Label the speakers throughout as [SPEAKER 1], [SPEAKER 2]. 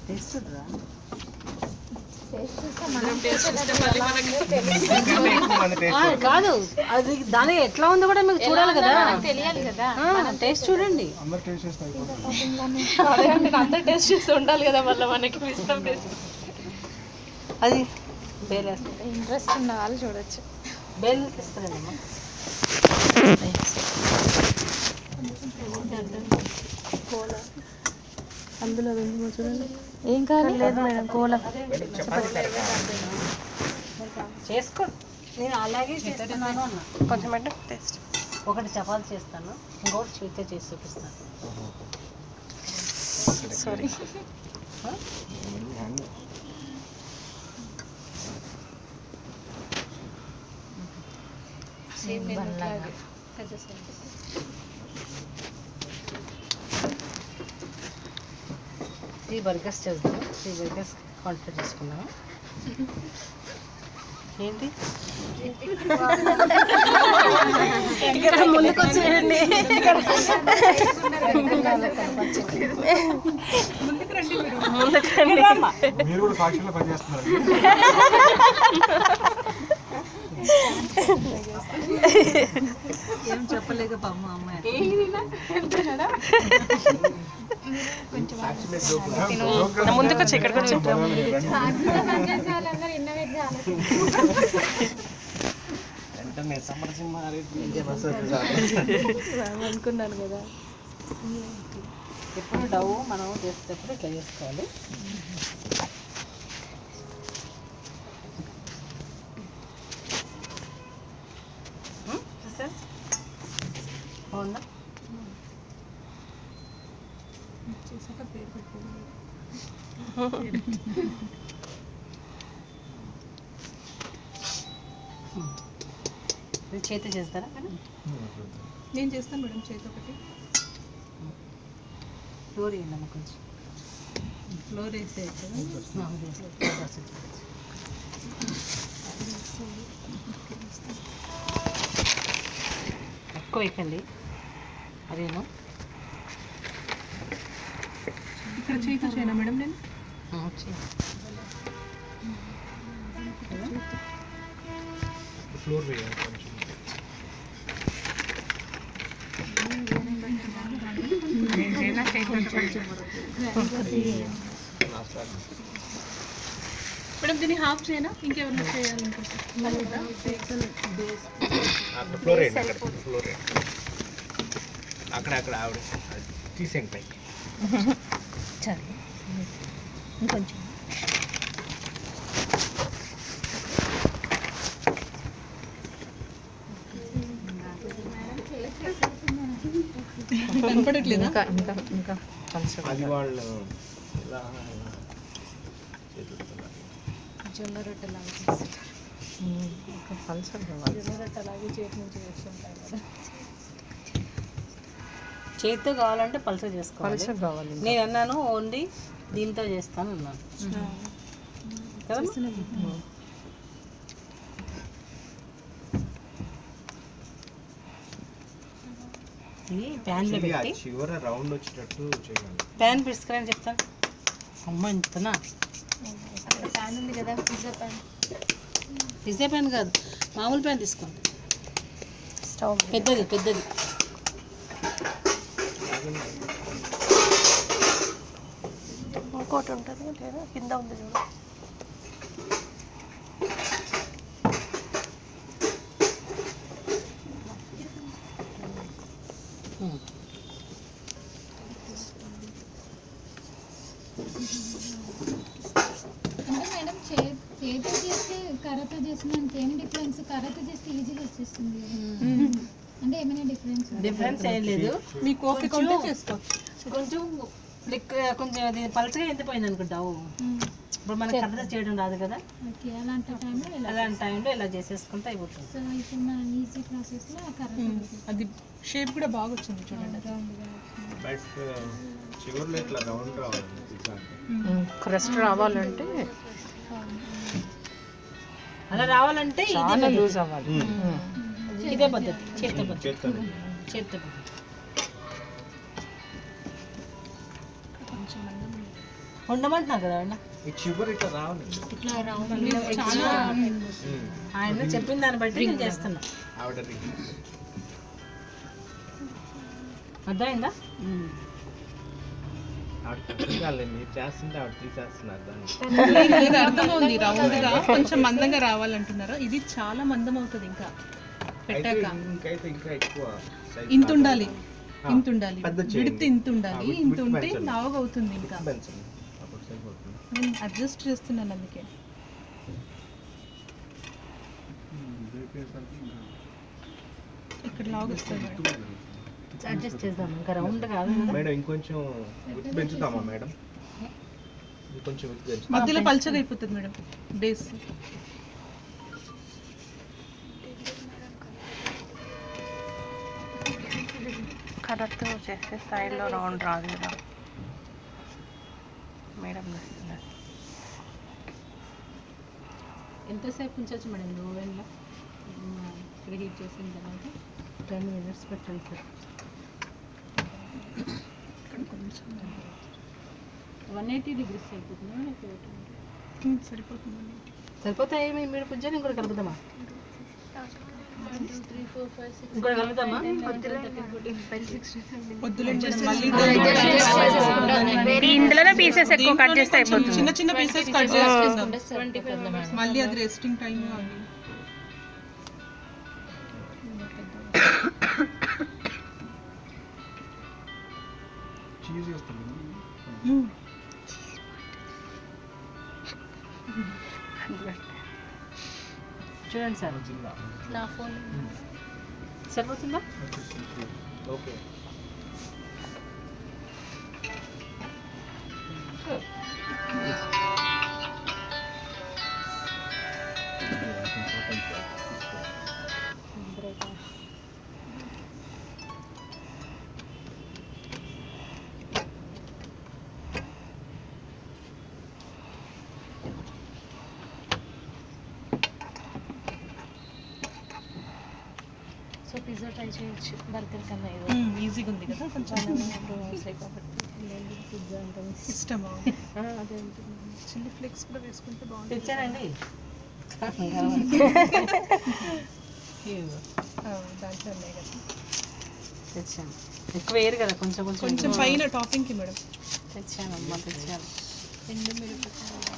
[SPEAKER 1] Taste చూడరా ఆ, కాదు అది దాని ఎట్లా ఉందో కూడా మీకు చూడాలి కదా
[SPEAKER 2] తెలియాలి కదా
[SPEAKER 1] టేస్ట్ చూడండి
[SPEAKER 3] అందరు టేస్ట్ చేస్తే అయిపోతుంది
[SPEAKER 2] అదే అంటే అందరు టేస్ట్ చేసి ఉండాలి కదా మళ్ళీ మనకి ఇష్టం టేస్ట్
[SPEAKER 1] అది బేల్ వేస్తా
[SPEAKER 2] ఇంట్రెస్ట్ ఉన్న వాళ్ళు చూడొచ్చు
[SPEAKER 1] బేల్ ఇస్తానండి అమ్మా
[SPEAKER 2] అందులో వెళ్ళి చూడండి ఏం కావాలి లేదు మేడం కోల
[SPEAKER 1] చేసుకో నేను అలాగే చేస్తున్నాను అన్న
[SPEAKER 2] కొంచెం అంటే టేస్ట్
[SPEAKER 1] ఒకటి చపాతి చేస్తాను ఇంకొకటి చేతితో చేసి చూపిస్తాను
[SPEAKER 2] సారీ
[SPEAKER 1] త్రీ బర్గర్స్ చేద్దాం త్రీ బర్గర్స్ కాన్ఫిడర్ చేసుకున్నాము ఏంటి ఇక్కడ ముందుకు వచ్చేయండి ముందుకు రండి
[SPEAKER 3] మీరు కూడా సాక్షిలో పనిచేస్తున్నారు
[SPEAKER 1] ఏం చెప్పలేక పాపం అమ్మాయి
[SPEAKER 2] ముందుకు వచ్చి ఇక్కడికి వచ్చి అనుకున్నాను కదా
[SPEAKER 1] ఎప్పుడు డవ్ మనం చేసేటప్పుడు ఇట్లా చేసుకోవాలి ఉం? చూసారా? బాగుందా ఇది చేతి చేస్తారా మేడం
[SPEAKER 2] నేను చేస్తాను మేడం చేతి ఒకటి
[SPEAKER 1] ఫ్లోర్ వేయండి అమ్మ కొంచెం
[SPEAKER 2] ఫ్లోర్ వేసే
[SPEAKER 1] ఆ, వేసి. ఎక్కువ వేయకండి అదేను
[SPEAKER 2] ఇక్కడ చేతితో చేయనా మేడం నేను
[SPEAKER 1] ఆ, వచ్చి.
[SPEAKER 3] ఫ్లోర్ వేయాలి కొంచెం
[SPEAKER 2] మేడం దీన్ని హాఫ్ చేయనా ఇంకేమన్నా చేయాలనుకుంటున్నా
[SPEAKER 3] అక్కడ ఫ్లోర్ వేయండి అక్కడ ఫ్లోర్ వేయండి అక్కడ అక్కడ ఆవిడ అది తీసేయండి పైకి
[SPEAKER 1] చాలు ఇంకొంచెం
[SPEAKER 2] కనపడట్లేదా
[SPEAKER 1] ఇంకా ఇంకా ఇంకా కొంచెం
[SPEAKER 3] అది వాళ్ళు ఇలా ఇలా చేతులతో ఇలా.
[SPEAKER 2] జొన్న రొట్టె లాగా చేస్తారు
[SPEAKER 1] ఇంకా పల్చగా కావాలి
[SPEAKER 2] జొన్న రొట్టె అలాగే చేతి నుంచి వేస్తుంటాయి కదా
[SPEAKER 1] చేతితో కావాలంటే పల్చ చేసుకోవాలి
[SPEAKER 2] పలుచగా కావాలి
[SPEAKER 1] నేను అన్నాను ఓన్లీ దీంతో చేస్తాను అన్నాను కదా ఇది ప్యాన్లో
[SPEAKER 3] ఇది ఆ
[SPEAKER 1] పెట్టి
[SPEAKER 3] చివర రౌండ్ వచ్చేటట్టు చేయాలి
[SPEAKER 1] ప్యాన్ పిసుకురని చెప్తాను అమ్మ ఇంతనా
[SPEAKER 2] అక్కడ ప్యాన్ ఉంది కదా పిజ్జా ప్యాన్
[SPEAKER 1] పిజ్జా ప్యాన్ కాదు మామూలు ప్యాన్ తీసుకోండి
[SPEAKER 2] స్టవ్
[SPEAKER 1] పెద్దది పెద్దది
[SPEAKER 2] ఇంకోటి ఉంటుంది లేదా కింద ఉంది చూడు
[SPEAKER 1] ఉమ్.
[SPEAKER 4] అంటే మేడం చే- చేతితో చేస్తే కర్రతో చేసిన ఏం డిఫరెన్స్ కర్రతో చేస్తే ఈజీగా వచ్చేస్తుంది కదా. అంటే ఏమైనా డిఫరెన్స్
[SPEAKER 1] డిఫరెన్స్ ఏం లేదు
[SPEAKER 2] మీకు ఓపిక ఉంటే చేసుకోవచ్చు
[SPEAKER 1] కొంచెం లిక్ కొంచెం అది పలచగా ఎండిపోయింది అనుకుంటావు ఇప్పుడు మనకి కర్ర చేయడం రాదు కదా
[SPEAKER 4] ఓకే అలాంటి టైంలో ఇలా
[SPEAKER 1] అలాంటి టైంలో ఇలా చేసేసుకుంటే అయిపోతుంది
[SPEAKER 4] సో ఇప్పుడు మనం ఈజీ ప్రాసెస్లో కర్ర
[SPEAKER 2] అది షేప్ కూడా బాగా వచ్చింది చూడండి
[SPEAKER 4] రౌండ్గా
[SPEAKER 3] బట్ చివరిలో ఇట్లా రౌండ్ రావాలి పిజ్జా అంటే
[SPEAKER 2] క్రస్ట్ రావాలంటే
[SPEAKER 1] అలా రావాలంటే ఇదే పద్ధతి.
[SPEAKER 2] లూజ్ అవ్వాలి
[SPEAKER 1] ఇదే పద్ధతి చేత్తో పద్ధతి
[SPEAKER 3] చేస్తాను
[SPEAKER 1] చేత్తో పద్ధతి ఉండమంటున్నారు కదా ఆయన
[SPEAKER 3] ఈ షుగర్ ఇట్లా రావాలి
[SPEAKER 4] ఇట్లా రౌండ్
[SPEAKER 2] చాలా
[SPEAKER 1] ఆయన చెప్పిన దాన్ని బట్టి నేను చేస్తున్నా
[SPEAKER 3] ఆవిడ ring.
[SPEAKER 1] అర్థమైందా
[SPEAKER 3] ఆవిడ కష్టకాలే మీరు చేస్తుంటే ఆవిడ తీసేస్తున్నారు దాన్ని
[SPEAKER 2] ఇది అర్థమవుంది రౌండ్ గా కొంచెం మందంగా రావాలంటున్నారా ఇది చాలా మందం అవుతుంది ఇంకా
[SPEAKER 3] అయితే
[SPEAKER 2] పెట్టాక
[SPEAKER 3] ఇంకైతే ఇంకా ఎక్కువ size
[SPEAKER 2] ఇంత
[SPEAKER 3] కావాలి.
[SPEAKER 2] ఉండాలి
[SPEAKER 3] ఆ,
[SPEAKER 2] ఇంత ఉండాలి
[SPEAKER 3] పెద్ద చేయండి.
[SPEAKER 2] విడితే ఇంత ఉండాలి
[SPEAKER 3] ఆ, width-
[SPEAKER 2] ఇంత
[SPEAKER 3] width
[SPEAKER 2] ఉంటే
[SPEAKER 3] పెంచండి.
[SPEAKER 2] లావుగా అవుతుంది ఇంకా
[SPEAKER 3] పెంచండి అప్పుడు సరిపోతుంది
[SPEAKER 2] నేను అడ్జస్ట్ చేస్తున్నాను అందుకే ఇక్కడ లావుగా వస్తుంది మేడం
[SPEAKER 1] అడ్జస్ట్ చేద్దాం ఇంకా రౌండ్ కాదు కదా
[SPEAKER 3] మేడం ఇంకొంచెం width పెంచుతామా మేడం ఇంకొంచెం width పెంచుతాం
[SPEAKER 2] మధ్యలో పల్చగా అయిపోతుంది మేడం డేస్
[SPEAKER 5] కరెక్ట్ చేస్తే సైడ్లో రౌండ్ రాదు కదా మేడం వస్తున్నారు
[SPEAKER 1] ఎంతసేపు ఉంచవచ్చు మేడం ఓవెన్లో ఇక్కడ హీట్ చేసిన తర్వాత టెన్ మినిట్స్ పెట్టండి సార్ వన్ ఎయిటీ డిగ్రీస్ అయిపోతుంది
[SPEAKER 2] సరిపోతుంది
[SPEAKER 1] సరిపోతాయి మీ మీరు పుజ్జాలు ఇంకోటి కలుపుదామా ఇంకోటి కలుపుదామా
[SPEAKER 2] వద్దులేండి మేడం, మళ్ళీ
[SPEAKER 5] ఇందులోనే పీసెస్ ఎక్కువ కట్ చేస్తే అయిపోతుంది
[SPEAKER 2] చిన్న చిన్న పీసెస్ కట్ చేసుకుందాం మళ్ళీ అది రెస్టింగ్ టైం అవి మ్మ్.
[SPEAKER 1] చూడండి సార్
[SPEAKER 4] నా ఫోన్
[SPEAKER 1] సరిపోతుందా
[SPEAKER 3] ఓకే
[SPEAKER 4] సో పిజ్జా ట్రై చేయొచ్చు బర్గర్ కన్నా ఇది
[SPEAKER 2] మ్మ్, ఈజీగా ఉంది కదా కొంచెం
[SPEAKER 4] పిజ్జా అంటే
[SPEAKER 2] ఇష్టమా
[SPEAKER 4] అదే
[SPEAKER 2] చిల్లీ ఫ్లేక్స్ కూడా వేసుకుంటే బాగుంటుంది
[SPEAKER 1] తెచ్చానండి
[SPEAKER 2] ఆ, దాంట్లో ఉన్నాయి కదా
[SPEAKER 1] తెచ్చాను ఎక్కువ వేరు కదా కొంచెం కొంచెం
[SPEAKER 2] కొంచెం పైన టాపింగ్ కి మేడం
[SPEAKER 1] తెచ్చాను అమ్మ తెచ్చాను
[SPEAKER 4] ఎండు మిరపకాయ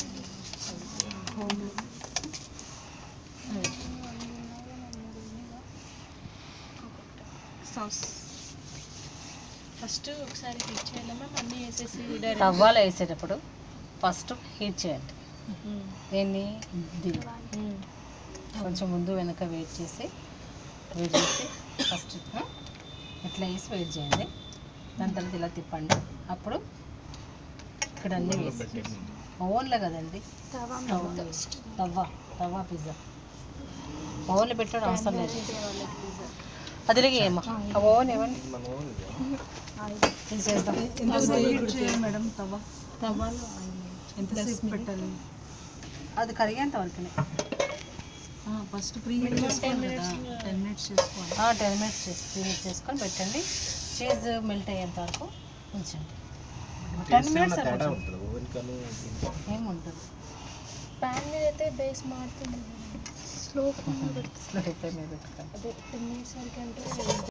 [SPEAKER 2] సాస్
[SPEAKER 4] ఫస్ట్ ఒకసారి హీట్ చేయాలా మ్యామ్ అన్నీ వేసేసి డైరెక్ట్
[SPEAKER 1] తవ్వాలో వేసేటప్పుడు ఫస్ట్ హీట్ చేయండి దీన్ని ఇది కొంచెం ముందు వెనక వెయిట్ చేసి వెయిట్ చేసి ఫస్ట్ ఇట్లా వేసి వెయిట్ చేయండి దాని తర్వాత ఇలా తిప్పండి అప్పుడు ఇక్కడ అన్నీ వేసి ఓన్లో కదండి తవ్వ తవ్వ పిజ్జా ఓన్లో పెట్టడం అవసరం లేదు అదిలిగి ఏమో ఆ ఓన్ ఇవ్వండి
[SPEAKER 3] మన ఓన్ ఇది.
[SPEAKER 1] తీసేద్దాం
[SPEAKER 2] మేడం తవ్వ
[SPEAKER 1] తవ్వాలో ఎంతసేపు పెట్టాలి అది కరిగేంత వరకునే
[SPEAKER 2] ఫస్ట్ ప్రీ హీట్ చేసుకోవాలి కదా టెన్ మినిట్స్ చేసుకోవాలి
[SPEAKER 1] టెన్ మినిట్స్ చేసి ప్రీహీట్ చేసుకొని పెట్టండి చీజ్ మెల్ట్ అయ్యేంత వరకు ఉంచండి టెన్
[SPEAKER 3] Taste
[SPEAKER 1] మినిట్స్
[SPEAKER 3] ఏమన్నా తేడా ఉంటుంది ఓవెన్ కను దీనికి?
[SPEAKER 1] ఏముంటుంది
[SPEAKER 4] ప్యాన్ మీద అయితే బేస్ మారుతుంది స్లో
[SPEAKER 1] స్లో అయిపోయి మీద పెట్టుకోండి
[SPEAKER 4] అదే టెన్ మినిట్స్ వరకు అంటే